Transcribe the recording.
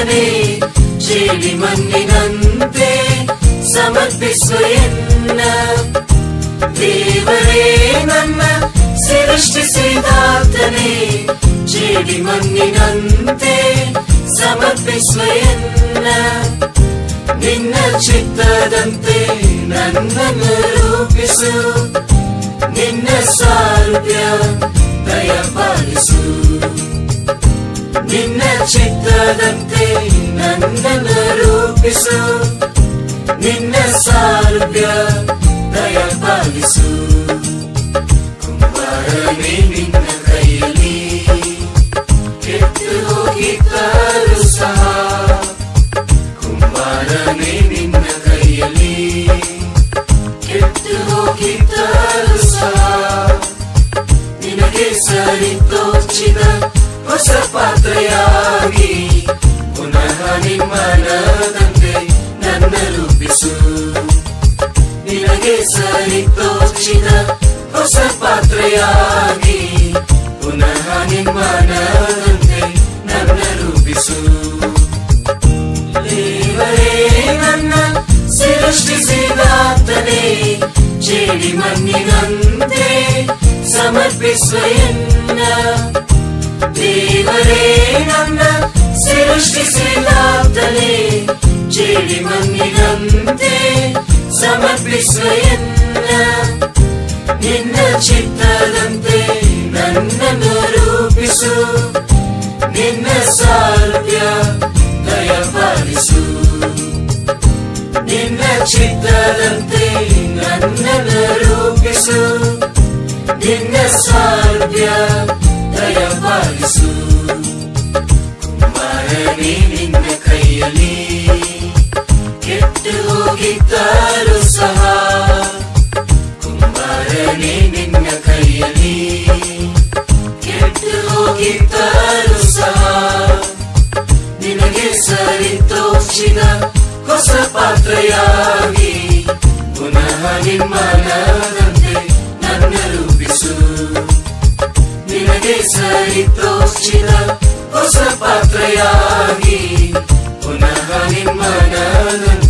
ಸಿದ್ಧಾರ್ಥನೆ ಜೇಡಿ ಮಣ್ಣಿನಂತೆ ಸಮರ್ಪಿಸುವ ಎನ್ನ ದೇವರೇ ನನ್ನ ಸೃಷ್ಟಿಸಿದಾತನೇ ಜೇಡಿ ಮಣ್ಣಿನಂತೆ ಸಮರ್ಪಿಸುವ ಎನ್ನ ನಿನ್ನ ಚಿತ್ತದಂತೆ ನನ್ನನ್ನು ರೂಪಿಸು ನಿನ್ನ ಸಾರೂಪ್ಯ ದಯಪಾಲಿಸು ನಿನ್ನ ಚಿತ್ತದಂತೆ ನನ್ನನ್ನು ರೂಪಿಸು ನಿನ್ನ ಸಾರೂಪ್ಯ ದಯಪಾಲಿಸು ಕುಂಬಾರನೇ ನಿನ್ನ ಕೈಯಲ್ಲಿ ಕೆಟ್ಟು ಹೋಗಿದ್ದರೂ ಸಹ ಕುಂಬಾರನೇ ನಿನ್ನ ಕೈಯಲ್ಲಿ ಕೆಟ್ಟು ಹೋಗಿದ್ದರೂ ಸಹ ನಿನಗೆ ಸರಿ ತೋಚಿದ ಹೊಸ ಪಾತ್ರೆಯಾಗಿ ಪುನಃ ನಿಮ್ಮನದಂತೆ ನನ್ನ ರೂಪಿಸು ನಿನಗೆ ಸರಿ ತೋಚಿದ ಹೊಸ ಪಾತ್ರೆಯಾಗಿ ಪುನಃ ನಿಮ್ಮನದಂತೆ ನನ್ನ ರೂಪಿಸು ದೇವರೇ ನನ್ನ ಸೃಷ್ಟಿಸಿದಾತನೇ ಜೇಡಿ ಮಣ್ಣಿನಂತೆ ಸಮರ್ಪಿಸುವ ಎನ್ನ ದೇವರೇ ನನ್ನ ಸೃಷ್ಟಿಸಿದಾತನೇ ಜೇಡಿ ಮಣ್ಣಿನಂತೆ ಸಮರ್ಪಿಸುವ ಎನ್ನ ನಿನ್ನ ಚಿತ್ತದಂತೆ ನನ್ನನ್ನು ರೂಪಿಸು ನಿನ್ನ ಸಾರೂಪ್ಯ ದಯಪಾಲಿಸು ನಿನ್ನ ಚಿತ್ತದಂತೆ ನನ್ನನ್ನು ರೂಪಿಸು ನಿನ್ನ ಸಾರೂಪ್ಯ ದಯಪಾಲಿಸು ಕುಮಾರನೇ ನಿನ್ನ ಕೈಯಲ್ಲಿ ಕೆಟ್ಟು ಹೋಗಿದ್ದರೂ ಸಹ ಕುಮಾರನೇ ನಿನ್ನ ಕೈಯಲ್ಲಿ ಕೆಟ್ಟು ಹೋಗಿದ್ದರೂ ಸಹ ನಿನಗೆ ಸರಿ ತೋಚಿದ ಹೊಸ ಪಾತ್ರೆಯಾಗಿ ಪುನಃ ನಿಮ್ಮನದಂತೆ ನನ್ನ ರೂಪಿಸು ನಿನಗೆ ಸರಿ ತೋಚಿದ ಹೊಸ ಪಾತ್ರೆಯಾಗಿ ಪುನಃ ನಿಮ್ಮನದಂತೆ